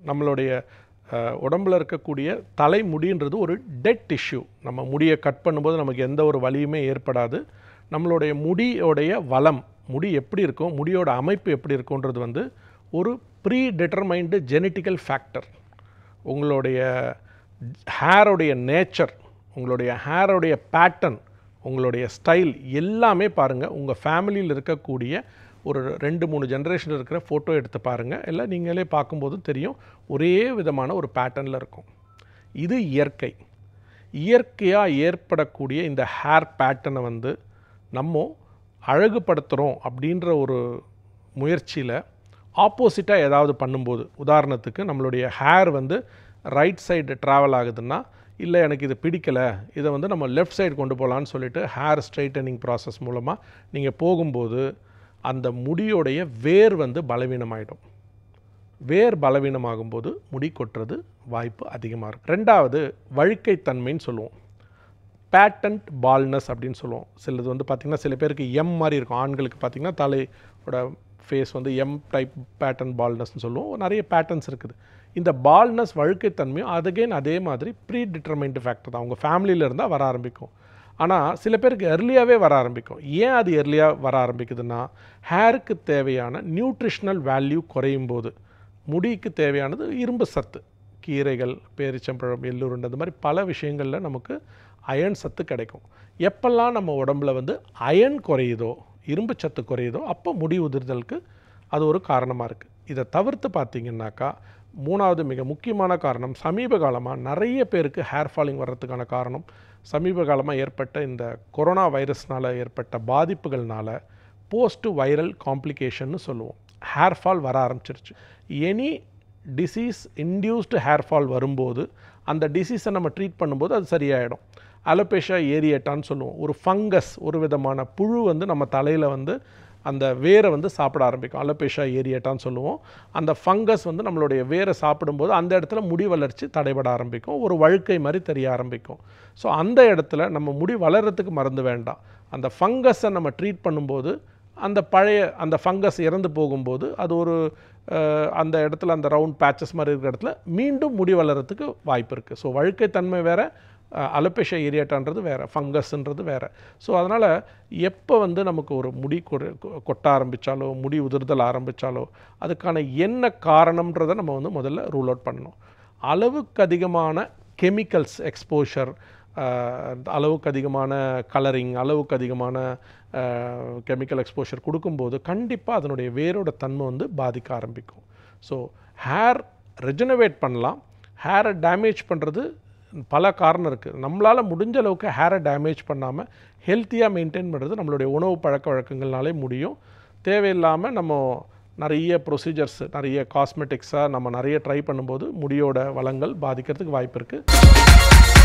நம்மளுடைய அஹ், உடம்புல இருக்கக்கூடிய தலைமுடின்றது ஒரு டெட் டிஷ்யூ நம்ம முடியை கட் பண்ணும்போது நமக்கு எந்த ஒரு வலியுமே ஏற்படாது நம்மளுடைய முடியோடைய வளம் முடி எப்படி இருக்கும் முடியோட அமைப்பு எப்படி இருக்கும்ன்றது வந்து ஒரு ப்ரீ டிட்டர்மைண்டு ஜெனட்டிக்கல் ஃபேக்டர் உங்களுடைய ஹேரோடைய நேச்சர் உங்களுடைய ஹேரோடைய பேட்டர்ன் உங்களுடைய ஸ்டைல் எல்லாமே பாருங்கள் உங்கள் ஃபேமிலியில் இருக்கக்கூடிய ஒரு ரெண்டு மூணு ஜென்ரேஷன் இருக்கிற ஃபோட்டோ எடுத்து பாருங்கள் இல்லை நீங்களே பார்க்கும்போது தெரியும் ஒரே விதமான ஒரு பேட்டர்னில் இருக்கும் இது இயற்கை இயற்கையாக ஏற்படக்கூடிய இந்த ஹேர் பேட்டர்னை வந்து நம்ம அழகுபடுத்துகிறோம் அப்படின்ற ஒரு முயற்சியில் ஆப்போசிட்டாக ஏதாவது பண்ணும்போது உதாரணத்துக்கு நம்மளுடைய ஹேர் வந்து ரைட் சைடு ட்ராவல் ஆகுதுன்னா இல்லை எனக்கு இது பிடிக்கலை இதை வந்து நம்ம லெஃப்ட் சைடு கொண்டு போகலான்னு சொல்லிட்டு ஹேர் ஸ்ட்ரைட்டனிங் ப்ராசஸ் மூலமாக நீங்கள் போகும்போது அந்த முடியோடைய வேர் வந்து பலவீனமாயிடும் வேர் பலவீனமாகும்போது முடி கொட்டுறது வாய்ப்பு அதிகமாக இருக்கும் ரெண்டாவது வழுக்கைத்தன்மைன்னு சொல்லுவோம் பேட்டன்ட் பால்னஸ் அப்படின்னு சொல்லுவோம் சிலது வந்து பார்த்திங்கன்னா சில பேருக்கு எம் மாதிரி இருக்கும் ஆண்களுக்கு பார்த்திங்கன்னா தலையோட ஃபேஸ் வந்து எம் டைப் பேட்டர்ன் பால்னஸ்னு சொல்லுவோம் நிறைய பேட்டர்ன்ஸ் இருக்குது இந்த பால்னஸ் வழுக்கைத்தன்மையும் அதுகேன் அதே மாதிரி ப்ரீ டிட்டர்மைண்ட் ஃபேக்டர் தான் உங்கள் ஃபேமிலியில் இருந்தால் வர ஆரம்பிக்கும் ஆனால் சில பேருக்கு எர்லியாகவே வர ஆரம்பிக்கும் ஏன் அது எர்லியாக வர ஆரம்பிக்குதுன்னா ஹேருக்கு தேவையான நியூட்ரிஷனல் வேல்யூ குறையும் போது முடிக்கு தேவையானது இரும்பு சத்து கீரைகள் பேரிச்சம்பழம் எள்ளுருண்டை இந்த மாதிரி பல விஷயங்களில் நமக்கு அயன் சத்து கிடைக்கும் எப்பெல்லாம் நம்ம உடம்புல வந்து அயன் குறையுதோ இரும்பு சத்து குறையுதோ அப்போ முடி உதிர்தலுக்கு அது ஒரு காரணமாக இருக்குது இதை தவிர்த்து பார்த்தீங்கன்னாக்கா மூணாவது மிக முக்கியமான காரணம் சமீப காலமாக நிறைய பேருக்கு ஹேர் ஃபாலிங் வர்றதுக்கான காரணம் சமீப காலமாக ஏற்பட்ட இந்த கொரோனா வைரஸ்னால் ஏற்பட்ட பாதிப்புகள்னால போஸ்ட் வைரல் காம்ப்ளிகேஷன்னு சொல்லுவோம் ஹேர் ஃபால் வர ஆரம்பிச்சிருச்சு any disease induced hair fall வரும்போது அந்த டிசீஸை நம்ம ட்ரீட் பண்ணும்போது அது சரியாயிடும் அலோபேஷா ஏரியேட்டான்னு சொல்லுவோம் ஒரு ஃபங்கஸ் ஒரு விதமான புழு வந்து நம்ம தலையில் வந்து அந்த வேரை வந்து சாப்பிட ஆரம்பிக்கும் அலோபேஷா ஏரியேட்டான்னு சொல்லுவோம் அந்த ஃபங்கஸ் வந்து நம்மளுடைய வேரை சாப்பிடும்போது அந்த இடத்துல முடி வளர்ச்சி தடைபட ஆரம்பிக்கும் ஒரு வழுக்கை மாதிரி தெரிய ஆரம்பிக்கும் ஸோ அந்த இடத்துல நம்ம முடி வளர்கிறதுக்கு மருந்து வேண்டாம் அந்த ஃபங்கஸை நம்ம ட்ரீட் பண்ணும்போது அந்த பழைய அந்த ஃபங்கஸ் இறந்து போகும்போது அது ஒரு அஹ், அந்த இடத்துல அந்த ரவுண்ட் பேச்சஸ் மாதிரி இருக்கிற இடத்துல மீண்டும் முடி வளர்கிறதுக்கு வாய்ப்பு இருக்குது ஸோ வழுக்கைத்தன்மை வேறு அலப்பேஷா ஏரியாட்டான்றது வேறு ஃபங்கஸ்ன்றது வேறு ஸோ அதனால் எப்போ வந்து நமக்கு ஒரு முடி கொ- கொ- கொட்ட ஆரம்பித்தாலோ முடி உதிர்தல் ஆரம்பித்தாலோ அதுக்கான என்ன காரணம்ன்றதை நம்ம வந்து முதல்ல ரூல் அவுட் பண்ணணும் அளவுக்கு அதிகமான கெமிக்கல்ஸ் எக்ஸ்போஷர் அளவுக்கு அதிகமான கலரிங் அளவுக்கு அதிகமான கெமிக்கல் எக்ஸ்போஷர் கொடுக்கும்போது கண்டிப்பாக அதனுடைய வேரோட தன்மை வந்து பாதிக்க ஆரம்பிக்கும் ஸோ ஹேர் ரெஜனவேட் பண்ணலாம் ஹேரை டேமேஜ் பண்ணுறது பல காரணம் இருக்குது நம்மளால் முடிஞ்ச அளவுக்கு ஹேரை டேமேஜ் பண்ணாமல் ஹெல்த்தியாக மெயின்டைன் பண்ணுறது நம்மளுடைய உணவு பழக்க வழக்கங்கள்னாலே முடியும் தேவையில்லாமல் நம்ம நிறைய ப்ரொசீஜர்ஸ் நிறைய காஸ்மெட்டிக்ஸாக நம்ம நிறைய ட்ரை பண்ணும்போது முடியோட வளங்கள் பாதிக்கிறதுக்கு வாய்ப்பு இருக்குது